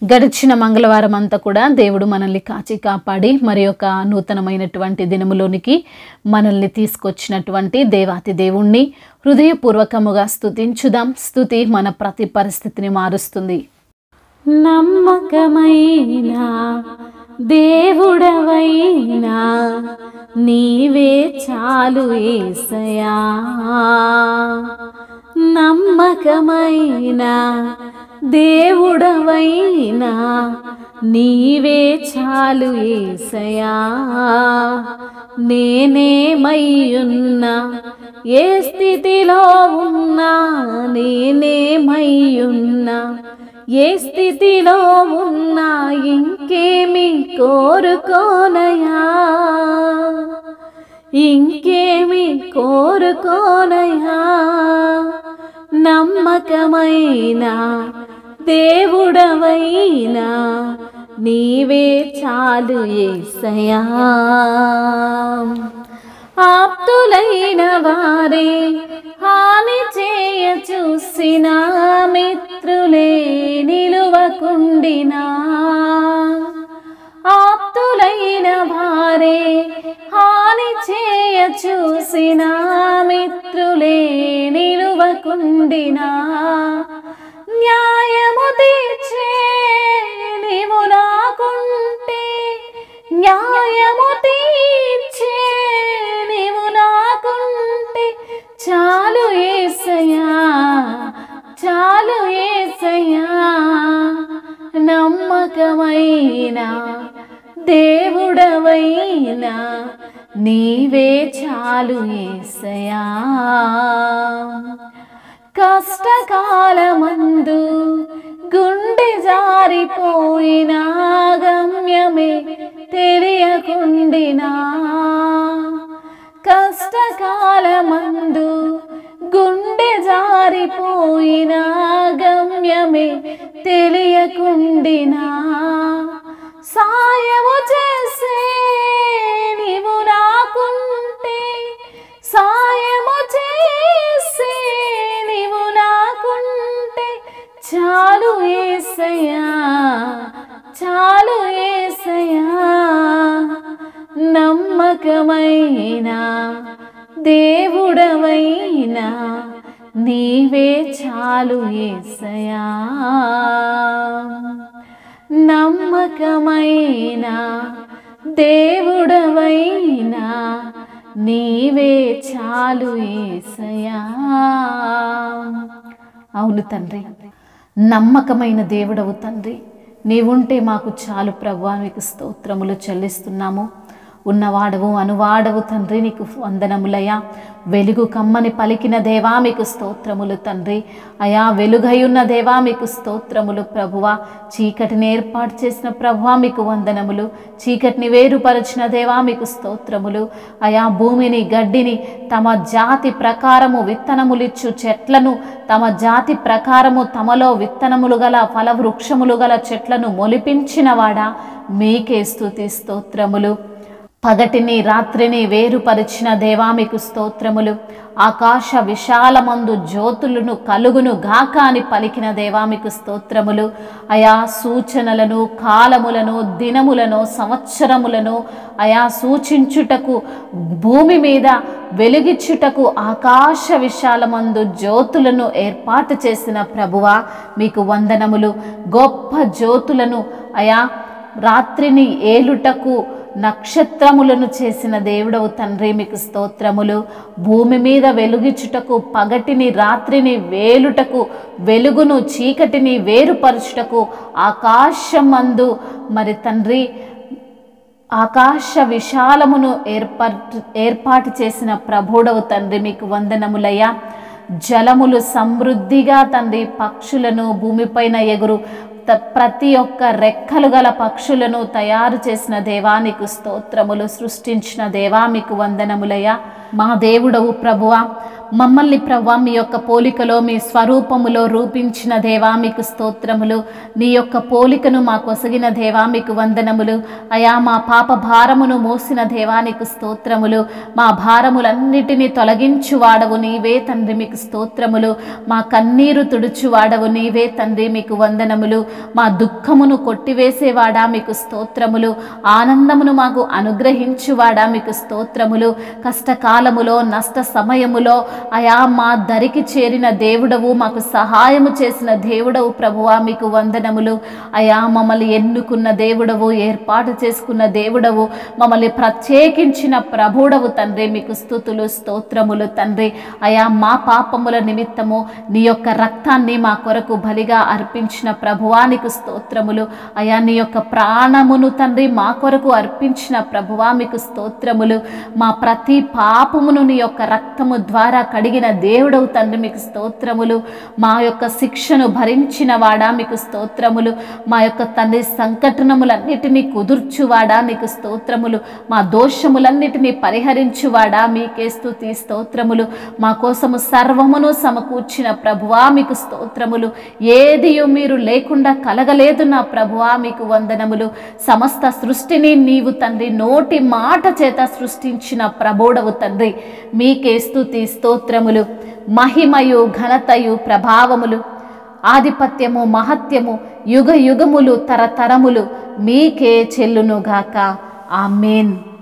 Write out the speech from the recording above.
గడిచిన మంగళవారం అంతా కూడా దేవుడు మనల్ని కాచి కాపాడి మరి ఒక నూతనమైనటువంటి దినములోనికి మనల్ని తీసుకొచ్చినటువంటి దేవాతి దేవుణ్ణి హృదయపూర్వకముగా స్తుతించుదాం స్తుతి మన ప్రతి పరిస్థితిని మారుస్తుంది నమ్మకమైన దేవుడవైనా నీవే చాలు ఏసయా నమ్మకమైన దేవుడవైనా నీవే చాలు ఏసయా నేనేమయ్యున్నా ఏ స్థితిలో ఉన్నా నేనేమయ్యున్నా ఏ స్థితిలో ఉన్నా ఇంకేమి కోరుకోనయా ఇంకేమి కోరుకోనయా నమ్మకమైన దేవుడవైనా నీవే చాలు ఏసయా ఆప్తులైన వారే హాని చేయ చూసిన మిత్రులే నిలువకుండినా ఆప్తులైన వారే హాని చేయ చూసిన మిత్రులే నిలువకుండినా న్యాయము తీర్చే నీవు నాకుంటే న్యాయము తీర్చే నీవు నాకుంటే చాలు ఏసయ్యా చాలు ఏసయ్యా నమ్మకమైన దేవుడవైనా నీవే చాలు ఏసయా కష్టకాలమందు గుండె జారిపోయిన గమ్యమే తెలియకుండినా కష్టకాలమందు గుండె జారిపోయిన గమ్యమే తెలియకుండినా సాయము చేసే నీవు నాకుంటే సాయము చేసే నీవు నాకుంటే చాలు ఏసయ్యా చాలు ఏసయ్యా నమ్మకమైన దేవుడవైనా నీవే చాలు ఏసయా నమ్మకమైన దేవుడవైనా నీవే చాలు ఏసయా అవును తండ్రి నమ్మకమైన దేవుడవు తండ్రి నీవుంటే మాకు చాలు ప్రభు మీకు స్తోత్రములు చెల్లిస్తున్నాము ఉన్నవాడవు అనువాడవు తండ్రి నీకు వందనములయ్యా వెలుగు కమ్మని పలికిన దేవా మీకు స్తోత్రములు తండ్రి అయా వెలుగై ఉన్న దేవా మీకు స్తోత్రములు ప్రభువా చీకటిని ఏర్పాటు చేసిన ప్రభువా మీకు వందనములు చీకటిని వేరుపరచిన దేవా మీకు స్తోత్రములు అయా భూమిని గడ్డిని తమ జాతి ప్రకారము విత్తనములిచ్చు చెట్లను తమ జాతి ప్రకారము తమలో విత్తనములు గల ఫలవృక్షములు గల చెట్లను మొలిపించినవాడా మీకే స్తుతి స్తోత్రములు పగటిని రాత్రిని వేరుపరిచిన దేవా మీకు స్తోత్రములు ఆకాశ విశాలమందు జ్యోతులను కలుగును గాక అని పలికిన దేవా మీకు స్తోత్రములు అయా సూచనలను కాలములను దినములను సంవత్సరములను అయా సూచించుటకు భూమి మీద వెలుగిచ్చుటకు ఆకాశ విశాలమందు జ్యోతులను ఏర్పాటు చేసిన ప్రభువా మీకు వందనములు గొప్ప జ్యోతులను అయా రాత్రిని ఏలుటకు నక్షత్రములను చేసిన దేవుడవు తండ్రి మీకు స్తోత్రములు భూమి మీద వెలుగిచుటకు పగటిని రాత్రిని వేలుటకు వెలుగును చీకటిని వేరుపరచుటకు ఆకాశమందు మరి తండ్రి ఆకాశ విశాలమును ఏర్పాటు ఏర్పాటు చేసిన ప్రభుడవు తండ్రి మీకు వందనములయ్యా జలములు సమృద్ధిగా తండ్రి పక్షులను భూమిపైన ఎగురు త- ప్రతి ఒక్క రెక్కలు గల పక్షులను తయారు చేసిన దేవానికి స్తోత్రములు సృష్టించిన దేవా మీకు వందనములయ్యా మా దేవుడవు ప్రభువా మమ్మల్ని ప్రవ్వా మీ యొక్క పోలికలో మీ స్వరూపములో రూపించిన దేవా మీకు స్తోత్రములు నీ యొక్క పోలికను మాకు ఒసగిన దేవా మీకు వందనములు అయా మా పాప భారమును మోసిన దేవా నీకు స్తోత్రములు మా భారములన్నిటినీ తొలగించువాడవు నీవే తండ్రి మీకు స్తోత్రములు మా కన్నీరు తుడుచువాడవు నీవే తండ్రి మీకు వందనములు మా దుఃఖమును కొట్టివేసేవాడా మీకు స్తోత్రములు ఆనందమును మాకు అనుగ్రహించువాడా మీకు స్తోత్రములు కష్టకాలములో నష్ట సమయములో అయా మా దరికి చేరిన దేవుడవు మాకు సహాయము చేసిన దేవుడవు ప్రభువా మీకు వందనములు అయా మమ్మల్ని ఎన్నుకున్న దేవుడవు ఏర్పాటు చేసుకున్న దేవుడవు మమ్మల్ని ప్రత్యేకించిన ప్రభుడవు తండ్రి మీకు స్థుతులు స్తోత్రములు తండ్రి అయా మా పాపముల నిమిత్తము నీ యొక్క రక్తాన్ని మా కొరకు బలిగా అర్పించిన ప్రభువానికి స్తోత్రములు అయా నీ యొక్క ప్రాణమును తండ్రి మా కొరకు అర్పించిన ప్రభువా మీకు స్తోత్రములు మా ప్రతి పాపమును నీ యొక్క రక్తము ద్వారా కడిగిన దేవుడవు తండ్రి మీకు స్తోత్రములు మా యొక్క శిక్షను భరించిన వాడా మీకు స్తోత్రములు మా యొక్క తండ్రి సంకటనములన్నిటినీ కుదుర్చువాడా నీకు స్తోత్రములు మా దోషములన్నిటినీ పరిహరించువాడా మీకే స్తుతి స్తోత్రములు మా కోసము సర్వమును సమకూర్చిన ప్రభువా మీకు స్తోత్రములు ఏదియు మీరు లేకుండా కలగలేదు నా ప్రభువా మీకు వందనములు సమస్త సృష్టిని నీవు తండ్రి నోటి మాట చేత సృష్టించిన ప్రభుడవు తండ్రి మీకే స్తుతి స్తోత్రములు మహిమయు ఘనతయు ప్రభావములు ఆధిపత్యము మహత్యము యుగ యుగములు తరతరములు మీకే చెల్లునుగాక ఆమెన్